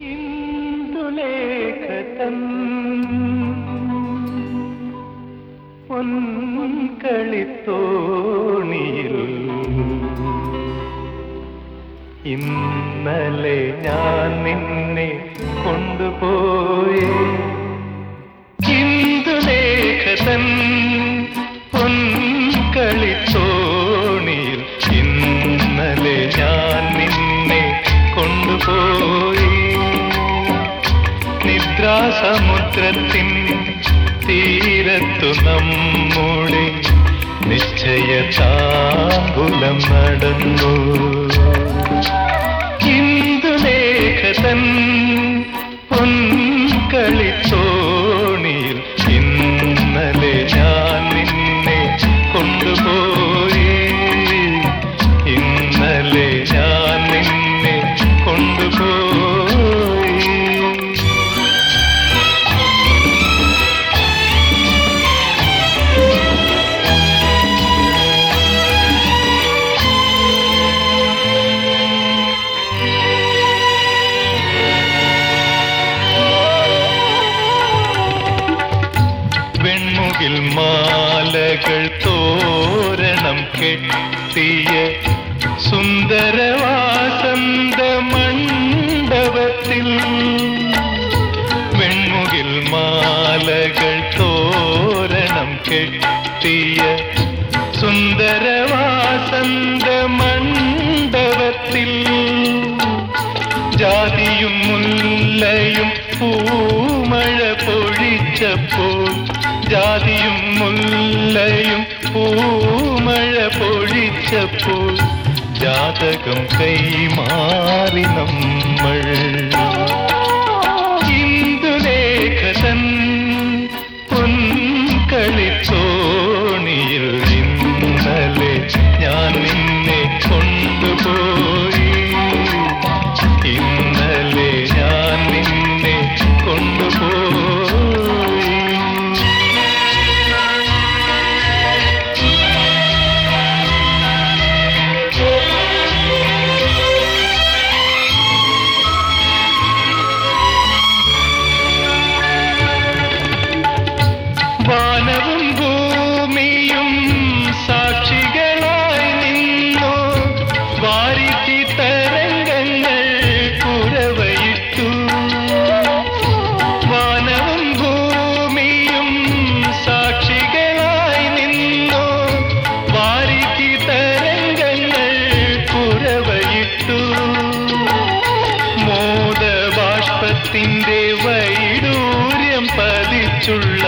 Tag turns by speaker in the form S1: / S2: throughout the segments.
S1: ഇന്ദുലേഖതൻ പൊൻകളിത്തോണിയിൽ ഇന്നലെ ഞാൻ നിന്നെ കൊണ്ടുപോയി ഇന്ദുലേഖതൻ പൊൻകളിത്തോണിയിൽ ഇന്നലെ ഞാൻ നിന്നെ കൊണ്ടുപോയി നിദ്രാസമുദ്രത്തിൻ തീരത്തു നമ്മുടെ നിശ്ചയ താമ്പുലം നടന്നു ഇന്ദുലേഖതൻ പൊൻകളിത്തോണിയിൽ ഇന്നലെ ഞാൻ നിന്നെ കൊണ്ടുപോയി ഇന്നലെ ഞാൻ നിന്നെ കൊണ്ടുപോയി വെൺമുകിൽ മാലകൾ തോരണം കെട്ടിയ സുന്ദരവാസന്ത മണ്ഡപത്തിൽ വെൺമുകിൽ മാലകൾ തോരണം കെട്ടിയ സുന്ദരവാസന്ത മണ്ഡപത്തിൽ ജാതിയും മുല്ലയും പൂമഴ പൊഴിച്ചപ്പോൾ ജാതിയും മുല്ലയും പൂമഴ പൊഴിച്ചപ്പോൾ ജാതകം കൈമാറി നമ്മൾ ഇന്ദുലേഖതൻ പൊൻകളിത്തോണിയിൽ ഇന്നലെ ഞാൻ നിന്നെ കൊണ്ടുപോയി ഇന്നലെ ഞാൻ നിന്നെ കൊണ്ടുപോയി വാനവും ഭൂമിയും സാക്ഷികളായി നിന്നു വാരിറ്റി തരംഗങ്ങൾ കുരവയിട്ടു വാനവും ഭൂമിയും സാക്ഷികളായി നിന്നു വാരിറ്റി തരംഗങ്ങൾ കുരവയിട്ടു മോദബാഷ്പത്തിന്റെ വൈഡൂര്യം പതിച്ചുള്ള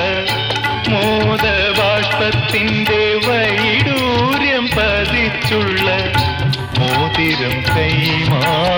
S1: മോദബാഷ്പത്തിന്റെ വൈഡൂര്യം പതിച്ചുള്ള മോതിരം കൈമാ